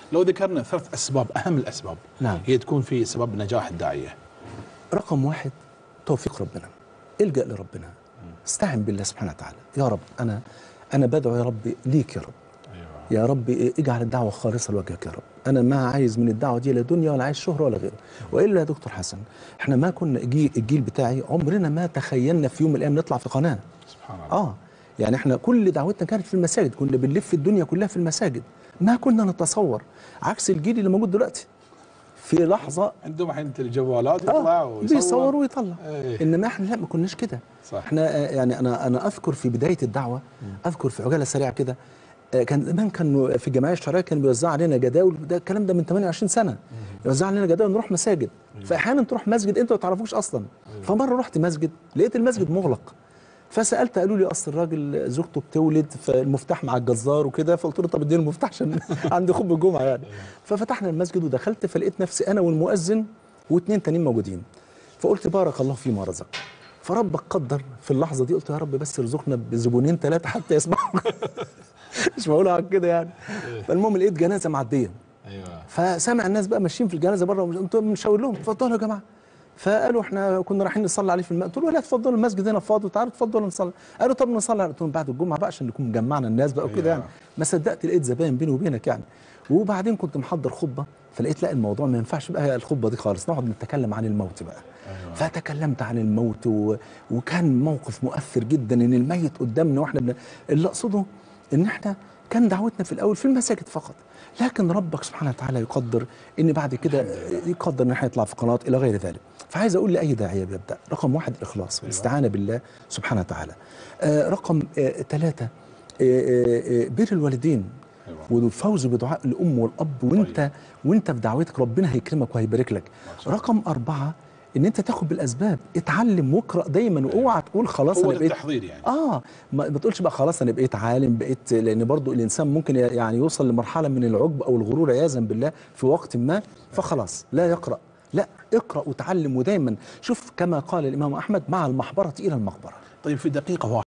لو ذكرنا ثلاث اسباب اهم الاسباب نعم. هي تكون في سبب نجاح الداعيه رقم واحد توفيق ربنا الجا لربنا استعن بالله سبحانه وتعالى يا رب انا انا بدعو يا رب ليك يا رب ايوه يا رب اجعل الدعوه خالصه لوجهك يا رب انا ما عايز من الدعوه دي لا دنيا ولا عايز شهره ولا غيره والا يا دكتور حسن احنا ما كنا جي الجيل بتاعي عمرنا ما تخيلنا في يوم من الايام نطلع في قناه سبحان الله اه يعني احنا كل دعوتنا كانت في المساجد كنا بنلف الدنيا كلها في المساجد ما كنا نتصور عكس الجيل اللي موجود دلوقتي في لحظه عندهم الحين الجوالات يطلع آه ويصور بيصور ويطلع إيه. انما احنا لا ما كناش كده صح. احنا آه، يعني انا انا اذكر في بدايه الدعوه اذكر في عجاله سريعه كده آه، كان زمان كانوا في الجمعيه الشرعيه كانوا بيوزعوا علينا جداول ده الكلام ده من 28 سنه يوزعوا علينا جداول نروح مساجد فاحيانا تروح مسجد انت ما تعرفوش اصلا فمره رحت مسجد لقيت المسجد مغلق فسالت قالوا لي اصل الراجل زوجته بتولد فالمفتاح مع الجزار وكده فقلت له طب اديني المفتاح عشان عندي خطبه الجمعه يعني ففتحنا المسجد ودخلت فلقيت نفسي انا والمؤذن واثنين تانيين موجودين فقلت بارك الله فيما رزق فربك قدر في اللحظه دي قلت يا رب بس ارزقنا بزبونين ثلاثه حتى يسمعوا مش بقول على كده يعني فالمهم لقيت جنازه معديه ايوه فسامع الناس بقى ماشيين في الجنازه بره قلت لهم مشاور لهم اتفضلوا يا جماعه فقالوا احنا كنا رايحين نصلي عليه في الماء قلت له لا اتفضلوا المسجد هنا فاضي تعالوا اتفضلوا نصلي قالوا طب نصلي قلت لهم بعد الجمعه بقى عشان نكون جمعنا الناس بقى وكده يعني ما صدقت لقيت زباين بيني وبينك يعني وبعدين كنت محضر خطبه فلقيت لا الموضوع ما ينفعش بقى الخطبه دي خالص نقعد نتكلم عن الموت بقى فتكلمت عن الموت و... وكان موقف مؤثر جدا ان الميت قدامنا واحنا بن... اللي اقصده ان احنا كان دعوتنا في الاول في المساجد فقط لكن ربك سبحانه وتعالى يقدر ان بعد كده يقدر ان احنا يطلع في قناه الى غير ذلك فعايز اقول لاي داعيه بيبدا رقم واحد الاخلاص والاستعانه بالله سبحانه وتعالى آه رقم آه ثلاثه آه آه آه بر الوالدين أيوة. والفوز بدعاء الام والاب وانت وانت في دعوتك ربنا هيكرمك وهيبارك لك رقم اربعه ان انت تاخد بالاسباب اتعلم واقرا دايما واوعى تقول خلاص قوه انا بقيت التحضير يعني اه ما ما تقولش بقى خلاص انا بقيت عالم بقيت لان برضو الانسان ممكن يعني يوصل لمرحله من العجب او الغرور عياذا بالله في وقت ما فخلاص لا يقرا لا اقرا وتعلم ودايما شوف كما قال الامام احمد مع المحبره الى المقبره طيب في دقيقه واحده